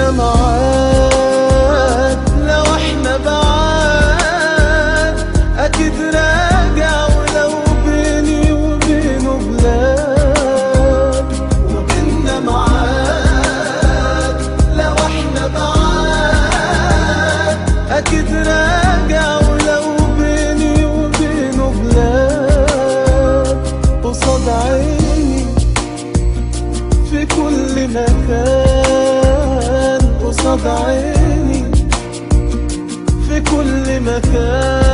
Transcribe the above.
انا معاك لو احنا بعاد اكيد راجع ولو بيني وبينه بلاد وبيننا معاك لو احنا بعاد اكيد راجع ولو بيني وبينه بلاد قصاد عيني في كل مكان قصاد عيني في كل مكان